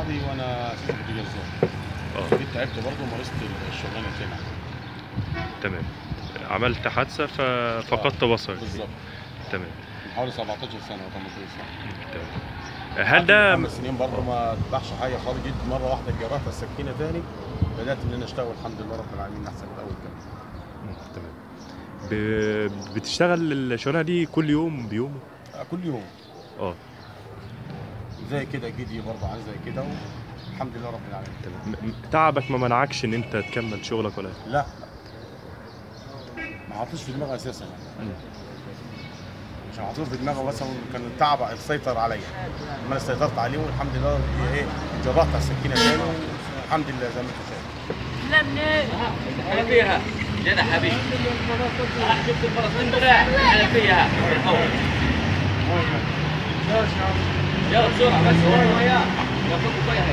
عادي وانا اساسا كنت جزار اه جيت تعبت برضه ومارست الشغلانه تاني تمام عملت حادثه ففقدت بصرك بالظبط تمام من حوالي 17 سنه و 18 سنه تمام هل ده خمس سنين برضه ما تذبحش حاجه خالص جيت مره واحده جربت السكينه تاني بدات ان انا اشتغل الحمد لله رب العالمين احسن من الاول كمان تمام ب... بتشتغل الشغلانه دي كل يوم بيومه آه، كل يوم اه زي كده جدي برضه عايز زي كده والحمد لله رب العالمين تمام م- تعبك ما منعكش ان انت تكمل شغلك ولا إيه؟ لا ما حطيتش في دماغي اساسا يعني مم. مش حاطط في دماغي مثلا كان التعب سيطر عليا لما انا سيطرت عليه والحمد لله هي ايه جرحت على السكينه تاني والحمد لله زي ما انت شايف انا فيها جنى حبيبي راح شفت الفلسطين براع انا فيها يلا بسرعه بس هو وياه ياخذ شويه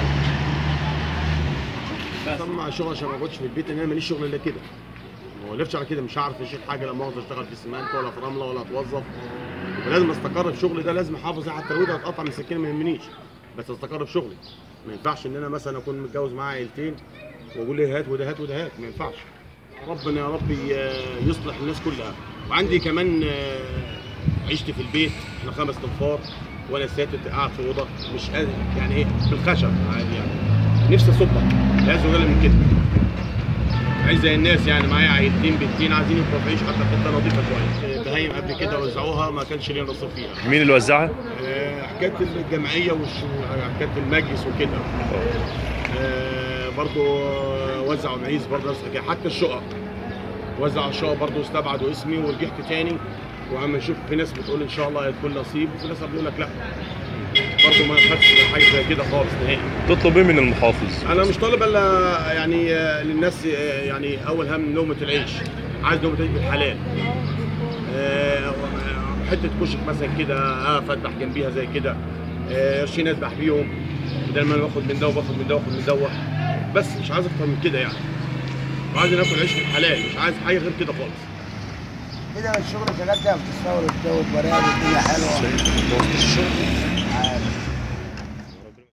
طبعا شغل عشان ما اقعدش في البيت ان انا ماليش شغل الا كده ما وقفش على كده مش هعرف اشيل حاجه لما اقعد اشتغل في سمنت ولا في رمله ولا اتوظف ولازم استقر في شغلي ده لازم احافظ حتى لو ده اتقطع من السكينه ما يهمنيش بس استقر في شغلي ما ينفعش ان انا مثلا اكون متجوز معايا عيلتين واقول لي هات وده هات وده هات ما ينفعش ربنا يا رب ي- يصلح الناس كلها وعندي كمان آه، عشت في البيت احنا خمس انفار وانا ساتت قاعد في اوضه مش قادر يعني ايه بالخشب عادي يعني نفسي اصبها لا زغاله من كده عايز زي الناس يعني معايا عيلتين بنتين عايزين يبقوا في عيش حتى في حته نظيفه شويه بهايم قبل كده وزعوها ما كانش ليا نصيب فيها مين اللي وزعها؟ آه، حكايه الجمعيه وحكايه المجلس وكده آه، برضو آه، وزعوا معيز برضو نفس الحكايه حتى الشقق وزعوا الشقق برضو استبعدوا اسمي ورجعت تاني وعم نشوف في ناس بتقول ان شاء الله هيكون نصيب وفي ناس بتقول لك لا برضو ما خدتش حاجه زي كده خالص نهائي تطلب ايه من المحافظ؟ انا مش طالب الا يعني آه، للناس آه، يعني اول هم لقمه العيش عايز لقمه العيش بالحلال آه، حته كشك مثلا كده اه فتح جنبيها زي كده آه، قرشين اذبح بيهم بدل ما انا باخد من ده وباخد من ده واخد من ده بس مش عايز اكتر من كده يعني وعايز ناكل عيش بالحلال مش عايز حاجه غير كده خالص كده الشغل شغال ده بتستورد الجو البراد والدنيا حلوه عارف